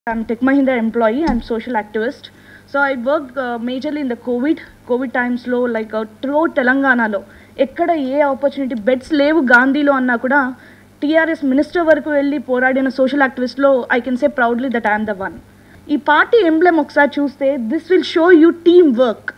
I'm Tech Mahindra employee. I'm social activist. So I worked uh, majorly in the COVID COVID times లో like throughout తెలంగాణలో ఎక్కడ ఏ opportunity beds లేవు గాంధీలో అన్నా కూడా TRS minister వరకు వెళ్ళి పోరాడిన సోషల్ యాక్టివిస్ట్లో I can say proudly that I'm the one ఈ పార్టీ ఎంబ్లెమ్ ఒకసారి చూస్తే this will show you teamwork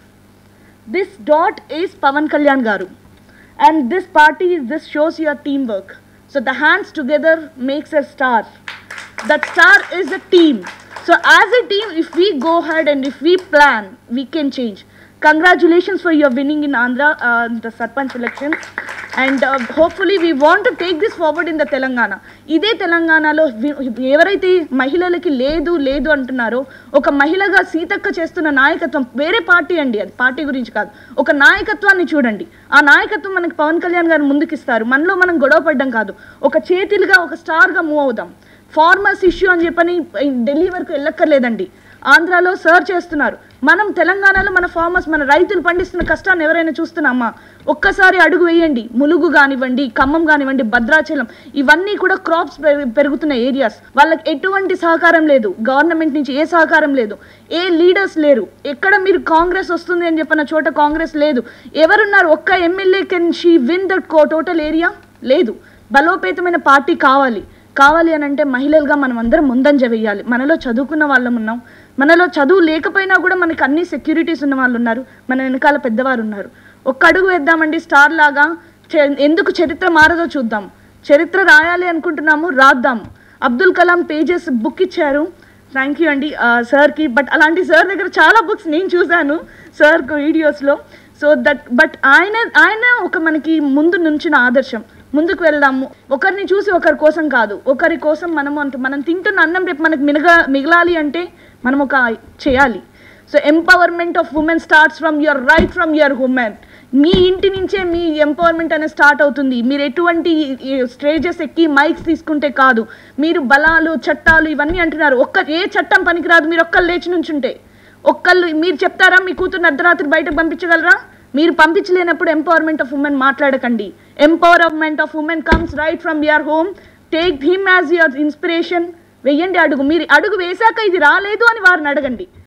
this dot is Pawan Kalyan గారు and this party this shows your teamwork so the hands together makes a star that star is a team so as a team if we go ahead and if we plan we can change congratulations for your winning in andhra uh, the sarpanch elections and uh, hopefully we want to take this forward in the telangana ఇదే తెలంగాణలో వి- ఎవరైతే మహిళలకి లేదు లేదు అంటున్నారో ఒక మహిళగా సీతక్క చేస్తున్న నాయకత్వం వేరే పార్టీ అండి అది పార్టీ గురించి కాదు ఒక నాయకత్వాన్ని చూడండి ఆ నాయకత్వం మనకి పవన్ కళ్యాణ్ గారు ముందుకిస్తారు మనలో మనం గొడవ పడ్డం కాదు ఒక చేతిలుగా ఒక స్టార్గా మూవ్ అవుదాం ఫార్మర్స్ ఇష్యూ అని చెప్పని ఢిల్లీ వరకు వెళ్ళక్కర్లేదండి ఆంధ్రాలో సర్చ్ చేస్తున్నారు మనం తెలంగాణలో మన ఫార్మర్స్ మన రైతులు పండిస్తున్న కష్టాన్ని ఎవరైనా చూస్తున్నామా ఒక్కసారి అడుగు వేయండి ములుగు కానివ్వండి ఖమ్మం కానివ్వండి భద్రాచలం ఇవన్నీ కూడా క్రాప్స్ పెరుగుతున్న ఏరియాస్ వాళ్ళకి ఎటువంటి సహకారం లేదు గవర్నమెంట్ నుంచి ఏ సహకారం లేదు ఏ లీడర్స్ లేరు ఎక్కడ మీరు కాంగ్రెస్ వస్తుంది అని చెప్పిన చోట కాంగ్రెస్ లేదు ఎవరున్నారు ఒక్క MLA can she win that total area లేదు బలోపేతమైన పార్టీ కావాలి కావాలి అని అంటే మహిళలుగా మనం అందరం ముందంజ వేయాలి మనలో చదువుకున్న వాళ్ళం ఉన్నాం మనలో చదువు లేకపోయినా కూడా మనకి అన్ని సెక్యూరిటీస్ ఉన్న వాళ్ళు ఉన్నారు మన వెనకాల పెద్దవారు ఉన్నారు ఒక్క అడుగు వేద్దామండి స్టార్ లాగా చే- ఎందుకు చరిత్ర మారదో చూద్దాం చరిత్ర రాయాలి అనుకుంటున్నాము రాద్దాము అబ్దుల్ కలాం పేజెస్ బుక్ ఇచ్చారు థ్యాంక్ యూ అండి ఆ, సార్కి బట్ అలాంటి సార్ దగ్గర చాలా బుక్స్ నేను చూశాను సార్ వీడియోస్లో సో దట్ బట్ ఆయన ఆయన ఒక మనకి ముందు నుంచిన ఆదర్శం ముందుకు వెళ్దాము ఒకరిని చూసి ఒకరి కోసం కాదు ఒకరి కోసం మనము అంటే మనం తింటున్న అన్నం రేపు మనకి మినగ మిగలాలి అంటే మనం ఒక చేయాలి so empowerment of women starts from your right from your women మీ ఇంటి నుంచే మీ ఎంపవర్మెంట్ అనేది స్టార్ట్ అవుతుంది మీరు ఎటువంటి స్టేజెస్ ఎక్కి మైక్స్ తీసుకుంటే కాదు మీరు బలాలు చట్టాలు ఇవన్నీ అంటున్నారు ఒక్క ఏ చట్టం పనికిరాదు మీరు ఒక్కరు లేచి నుంచుంటే ఒక్కళ్ళు మీరు చెప్తారా మీ కూతురు అర్ధరాత్రి బయటకు పంపించగలరా మీరు పంపించలేనప్పుడు ఎంపవర్మెంట్ ఆఫ్ ఉమెన్ మాట్లాడకండి empowerment of women comes right from your home take him as your inspiration వెయ్యండి అడుగు మీరు అడుగు వేశాక ఇది రాలేదు అని వారిని అడగండి